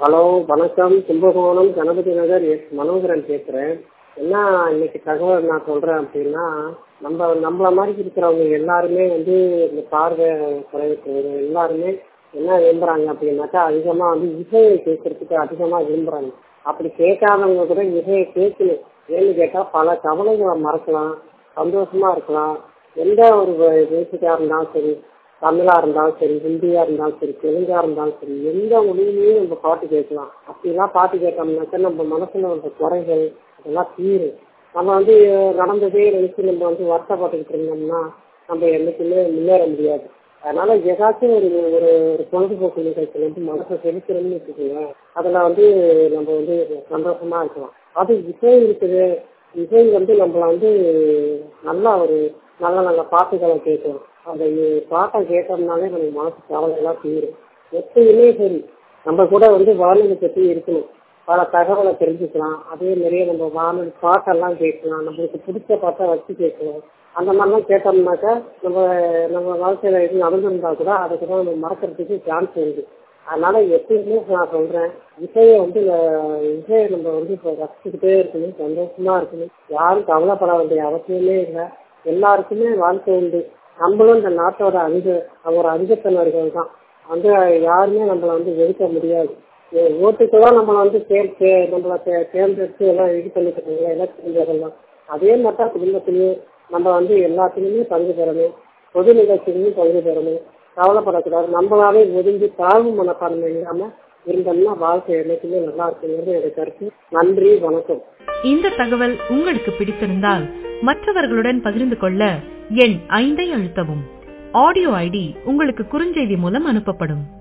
hello வணக்கம் Kumbakonam Ganapathi Nagar S Manoharan பேசுகிறேன் என்ன இன்னைக்கு தகவல் நான் சொல்கிறேன் அப்படின்னா நம்ம நம்மள மாதிரி இருக்கிறவங்க எல்லாருமே வந்து இந்த பார்வை குறைவுக்கு எல்லாருமே என்ன விரும்புகிறாங்க அப்படின்னாக்கா அதிகமாக வந்து இசையை கேட்கறதுக்கு அதிகமாக விரும்புகிறாங்க அப்படி கேட்காதவங்க கூட இசையை கேட்கணும் ஏன்னு கேட்டால் பல கவலைகளை மறக்கலாம் சந்தோஷமா இருக்கலாம் எந்த ஒரு மியூசிக்காக இருந்தாலும் சரி தமிழா இருந்தாலும் சரி ஹிந்தியா இருந்தாலும் சரி தெலுங்கா இருந்தாலும் சரி எந்த மொழியிலையும் நம்ம பாட்டு கேட்கலாம் அப்படிலாம் பாட்டு கேட்டோம்னாக்கா நம்ம மனசுல உள்ள குறைகள் அதெல்லாம் தீரும் நம்ம வந்து நடந்ததே நினைச்சு நம்ம வந்து வருத்தப்பட்டுக்கிட்டு இருந்தோம்னா நம்ம என்னைக்குமே முன்னேற முடியாது அதனால ஏதாச்சும் ஒரு ஒரு ஒரு பொழுதுபோக்கு நிகழ்ச்சி வந்து மனசை செலுத்தணும்னு வச்சுக்கோங்க அதுல வந்து நம்ம வந்து சந்தோஷமா இருக்கலாம் அது இசை இருக்குது இசை வந்து நம்மள வந்து நல்லா ஒரு நல்ல நல்ல பாட்டுகளை கேட்கணும் அந்த பாட்டை கேட்டோம்னாலே நம்ம மனசு கவலை எல்லாம் தீரும் எப்பயுமே சரி நம்ம கூட வந்து வானொலி பற்றி இருக்கணும் பல தகவலை தெரிஞ்சுக்கலாம் அதே மாதிரியே நம்ம வானொலி பாட்டெல்லாம் கேட்கலாம் நம்மளுக்கு பிடிச்ச பாட்டை வச்சு கேட்கலாம் அந்த மாதிரிலாம் கேட்டோம்னாக்கா நம்ம நம்ம வாழ்க்கையில எது நடந்திருந்தா கூட அதை கூட நம்ம மறக்கிறதுக்கு சான்ஸ் உண்டு அதனால எப்பயுமே நான் சொல்றேன் இசையை வந்து இசையை நம்ம வந்து இப்போ ரசிச்சுக்கிட்டே இருக்கணும் சந்தோஷமா இருக்கணும் யாரும் கவலைப்பட வேண்டிய அவசியமே இல்லை எல்லாருக்குமே வாழ்க்கை உண்டு நம்மளும் இந்த நாட்டோட அதிக ஒரு அதிகத்தினர்கள் தான் வந்து யாருமே நம்மளை வந்து வெறுக்க முடியாது ஓட்டுக்கெல்லாம் நம்மளை வந்து சேர்த்து நம்மளை தேர்ந்தெடுத்து எல்லாம் இது பண்ணிக்கிறாங்க எலெக்ஷன் இதெல்லாம் அதே மாதிரி தான் குடும்பத்திலையும் நம்ம வந்து எல்லாத்துலேயுமே பங்கு பெறணும் பொது நிகழ்ச்சிகளையும் பங்கு பெறணும் கவலைப்படக்கூடாது நம்மளாவே ஒதுங்கி தாழ்வு மனப்பான்மை இல்லாம இருந்தோம்னா வாழ்க்கை என்னைக்குமே நல்லா இருக்குங்கிறது என்னுடைய கருத்து நன்றி வணக்கம் இந்த தகவல் உங்களுக்கு பிடித்திருந்தால் மற்றவர்களுடன் பகிர்ந்து கொள்ள எண் ஐந்தை அழுத்தவும் ஆடியோ ஐடி உங்களுக்கு குறுஞ்செய்தி மூலம் அனுப்பப்படும்